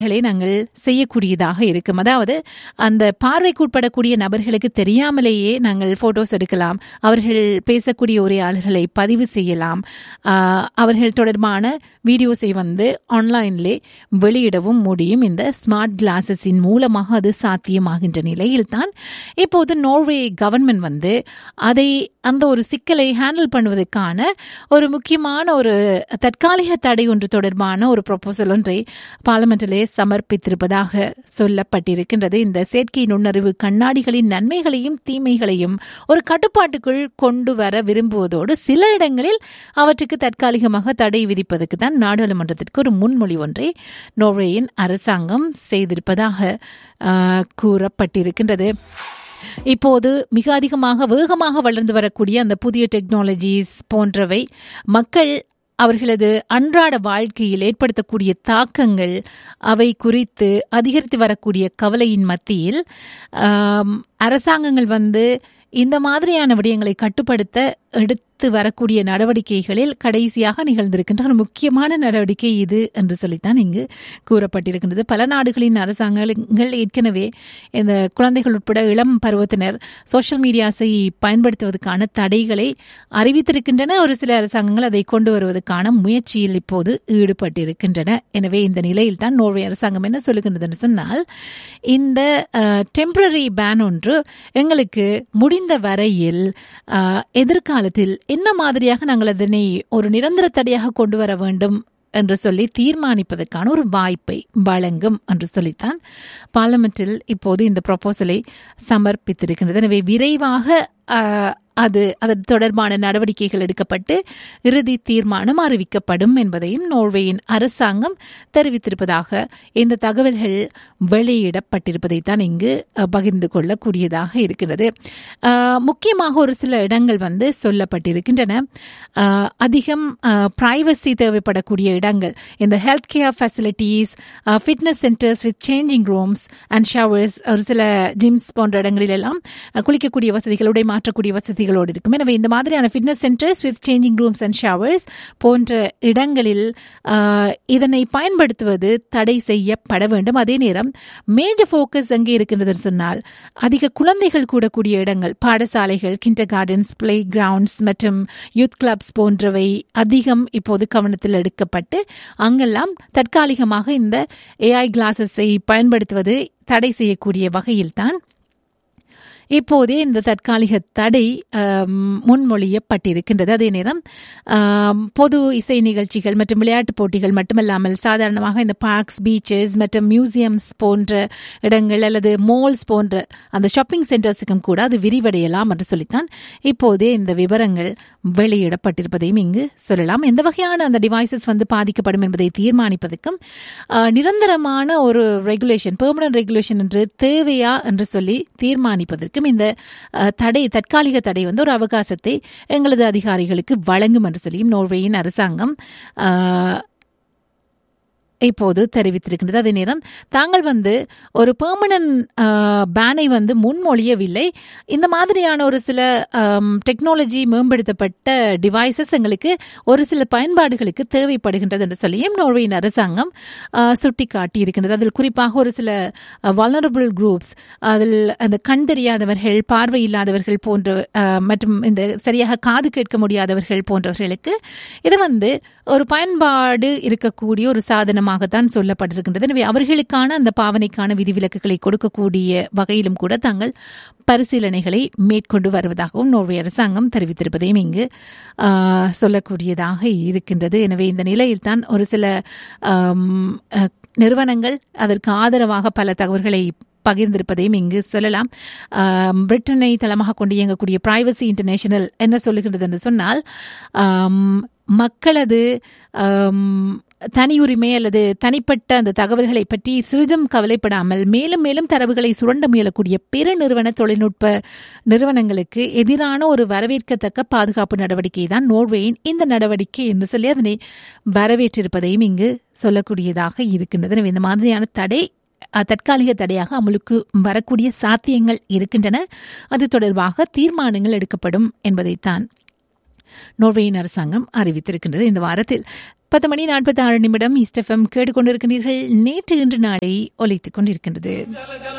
களை நாங்கள் செய்யக்கூடியதாக இருக்கும் அதாவது அந்த பார்வைக்குட்படக்கூடிய நபர்களுக்கு தெரியாமலேயே நாங்கள் போட்டோஸ் எடுக்கலாம் அவர்கள் பேசக்கூடிய உரையாளர்களை பதிவு செய்யலாம் ஆஹ், அவர்கள் தொடர்பான வீடியோஸை வந்து ஆன்லைனிலே வெளியிடவும் முடியும் இந்த ஸ்மார்ட் கிளாஸஸின் மூலமாக அது சாத்தியமாகின்ற நிலையில்தான் இப்போது நோர்வே கவர்மெண்ட் வந்து அதை அந்த ஒரு சிக்கலை ஹேண்டில் பண்ணுவதற்கான ஒரு முக்கியமான ஒரு தற்காலிக தடை ஒன்று தொடர்பான ஒரு ப்ரொபோசல் ஒன்றை பார்லிமெண்டிலே சமர்ப்பித்திருப்பதாக சொல்லப்பட்டிருக்கின்றது இந்த செயற்கை நுண்ணறிவு கண்ணாடிகளின் நன்மைகளையும் தீமைகளையும் ஒரு கட்டுப்பாட்டுக்குள் கொண்டு வர விரும்புவதோடு சில இடங்களில் அவற்றுக்கு தற்காலிகமாக தடை விதிப்பதற்கு தான் நாடாளுமன்றத்திற்கு ஒரு முன்மொழி ஒன்றை நோர்வேயின் அரசாங்கம் செய்திருப்பதாக ஆஹ், கூறப்பட்டிருக்கின்றது இப்போது மிக அதிகமாக வேகமாக வளர்ந்து வரக்கூடிய அந்த புதிய டெக்னாலஜிஸ் போன்றவை மக்கள் அவர்களது அன்றாட வாழ்க்கையில் ஏற்படுத்தக்கூடிய தாக்கங்கள் அவை குறித்து அதிகரித்து வரக்கூடிய கவலையின் மத்தியில் ஆம், அரசாங்கங்கள் வந்து இந்த மாதிரியான விடயங்களை கட்டுப்படுத்த எடுத்து வரக்கூடிய நடவடிக்கைகளில் கடைசியாக நிகழ்ந்திருக்கின்ற ஒரு முக்கியமான நடவடிக்கை இது என்று சொல்லித்தான் இங்கு கூறப்பட்டிருக்கின்றது பல நாடுகளின் அரசாங்கங்கள் ஏற்கனவே இந்த குழந்தைகள் உட்பட இளம் பருவத்தினர் சோஷியல் மீடியாஸை பயன்படுத்துவதற்கான தடைகளை அறிவித்திருக்கின்றன ஒரு சில அரசாங்கங்கள் அதை கொண்டு வருவதற்கான முயற்சியில் இப்போது ஈடுபட்டிருக்கின்றன எனவே இந்த நிலையில் தான் நோர்வே அரசாங்கம் என்ன சொல்லுகின்றது என்று சொன்னால் இந்த டெம்பரரி பேன் ஒன்று எங்களுக்கு முடிந்த வரையில் அஹ், எதிர்காலத்தில் என்ன மாதிரியாக நாங்கள் அதனை ஒரு நிரந்தர தடையாக கொண்டு வர வேண்டும் என்று சொல்லி தீர்மானிப்பதற்கான ஒரு வாய்ப்பை வழங்கும் என்று சொல்லித்தான் பார்லமெண்டில் இப்போது இந்த ப்ரொபோசலை சமர்ப்பித்திருக்கின்றது எனவே விரைவாக அஹ், அது அது தொடர்பான நடவடிக்கைகள் எடுக்கப்பட்டு இறுதி தீர்மானம் அறிவிக்கப்படும் என்பதையும் நோர்வேயின் அரசாங்கம் தெரிவித்திருப்பதாக இந்த தகவல்கள் வெளியிடப்பட்டிருப்பதைத்தான் இங்கு அஹ், பகிர்ந்து கொள்ளக்கூடியதாக இருக்கிறது அஹ், முக்கியமாக ஒரு சில இடங்கள் வந்து சொல்லப்பட்டிருக்கின்றன அஹ், அதிகம் பிரைவசி தேவைப்படக்கூடிய இடங்கள் இந்த health care facilities fitness centres with changing rooms and showers ஒரு சில ஜிம்ஸ் போன்ற இடங்களில் எல்லாம் அஹ், குளிக்கக்கூடிய வசதிகள் உடை மாற்றக்கூடிய வசதிகளோடு இருக்கும் எனவே இந்த மாதிரியான fitness centres with changing rooms and showers போன்ற இடங்களில் அஹ், இதனை பயன்படுத்துவது தடை செய்யப்பட வேண்டும் அதே நேரம் மேஜர் ஃபோக்கஸ் எங்கே இருக்கின்றதுன்னு சொன்னால் அதிக குழந்தைகள் கூடக்கூடிய இடங்கள் பாடசாலைகள் கிண்டர் கார்டன்ஸ் பிளே கிரவுண்ட்ஸ் மற்றும் யூத் கிளப்ஸ் போன்றவை அதிகம் இப்போது கவனத்தில் எடுக்கப்பட்டு அங்கெல்லாம் தற்காலிகமாக இந்த ஏஐ கிளாஸஸை பயன்படுத்துவது தடை செய்யக்கூடிய வகையில்தான் இப்போதே இந்த தற்காலிக தடை ஆம், முன்மொழியப்பட்டிருக்கின்றது அதே நேரம் ஆம், பொது இசை நிகழ்ச்சிகள் மற்றும் விளையாட்டுப் போட்டிகள் மட்டுமல்லாமல் சாதாரணமாக இந்த பார்க்ஸ் பீச்சஸ் மற்றும் மியூசியம்ஸ் போன்ற இடங்கள் அல்லது மால்ஸ் போன்ற அந்த ஷாப்பிங் சென்டர்ஸுக்கும் கூட அது விரிவடையலாம் என்று சொல்லித்தான் இப்போதே இந்த விவரங்கள் வெளியிடப்பட்டிருப்பதையும் இங்கு சொல்லலாம் எந்த வகையான அந்த டிவைசஸ் வந்து பாதிக்கப்படும் என்பதை தீர்மானிப்பதற்கும் ஆஹ், நிரந்தரமான ஒரு ரெகுலேஷன் பெர்மனன்ட் ரெகுலேஷன் என்று தேவையா என்று சொல்லி தீர்மானிப்பதற்கும் இந்த ஆஹ், தடை தற்காலிக தடை வந்து ஒரு அவகாசத்தை எங்களது அதிகாரிகளுக்கு வழங்கும் என்று சொல்லியும் நோர்வேயின் அரசாங்கம் ஆஹ், இப்போது தெரிவித்திருக்கின்றது அதே நேரம் தாங்கள் வந்து ஒரு பெர்மனன்ட் பேனை வந்து முன்மொழியவில்லை இந்த மாதிரியான ஒரு சில டெக்னாலஜி மேம்படுத்தப்பட்ட டிவைசஸ் எங்களுக்கு ஒரு சில பயன்பாடுகளுக்கு தேவைப்படுகின்றது என்று சொல்லியும் நோர்வேயின் அரசாங்கம் ஆஹ், சுட்டிக்காட்டியிருக்கின்றது அதில் குறிப்பாக ஒரு சில வல்னரபிள் குரூப்ஸ் அதில் அந்த கண் தெரியாதவர்கள் பார்வை இல்லாதவர்கள் போன்ற ஆஹ், மற்றும் இந்த சரியாக காது கேட்க முடியாதவர்கள் போன்றவர்களுக்கு இது வந்து ஒரு பயன்பாடு இருக்கக்கூடிய ஒரு சாதனமாகத்தான் சொல்லப்பட்டிருக்கின்றது எனவே அவர்களுக்கான அந்த பாவனைக்கான விதிவிலக்குகளை கொடுக்கக்கூடிய வகையிலும் கூட தாங்கள் பரிசீலனைகளை மேற்கொண்டு வருவதாகவும் நோர்வே அரசாங்கம் தெரிவித்திருப்பதையும் இங்கு ஆஹ், சொல்லக்கூடியதாக இருக்கின்றது எனவே இந்த நிலையில்தான் ஒரு சில ஆம், அஹ், நிறுவனங்கள் அதற்கு ஆதரவாக பல தகவல்களை பகிர்ந்திருப்பதையும் இங்கு சொல்லலாம் ஆம், பிரிட்டனை தளமாக கொண்டு இயங்கக்கூடிய பிரைவசி இன்டர்நேஷனல் என்ன சொல்லுகின்றது என்று சொன்னால் ஆம், மக்களது ஆம், தனி உரிமை அல்லது தனிப்பட்ட அந்த தகவல்களை பற்றி சிறிதும் கவலைப்படாமல் மேலும் மேலும் தரவுகளை சுரண்ட முயலக்கூடிய பெருநிறுவன தொழில்நுட்ப நிறுவனங்களுக்கு எதிரான ஒரு வரவேற்கத்தக்க பாதுகாப்பு நடவடிக்கை தான் நோர்வேயின் இந்த நடவடிக்கை என்று சொல்லி அதனை வரவேற்றிருப்பதையும் இங்கு சொல்லக்கூடியதாக இருக்கின்றது எனவே இந்த மாதிரியான தடை அஹ், தற்காலிக தடையாக அமலுக்கு வரக்கூடிய சாத்தியங்கள் இருக்கின்றன அது தொடர்பாக தீர்மானங்கள் எடுக்கப்படும் என்பதைத்தான் நோர்வேயின் அரசாங்கம் அறிவித்திருக்கின்றது இந்த வாரத்தில் பத்து மணி நாற்பத்தி ஆறு நிமிடம் இஸ்டெஃபம் கேட்டுக்கொண்டிருக்கிறீர்கள் நேற்று இன்று நாளை ஒலித்துக் கொண்டிருக்கின்றது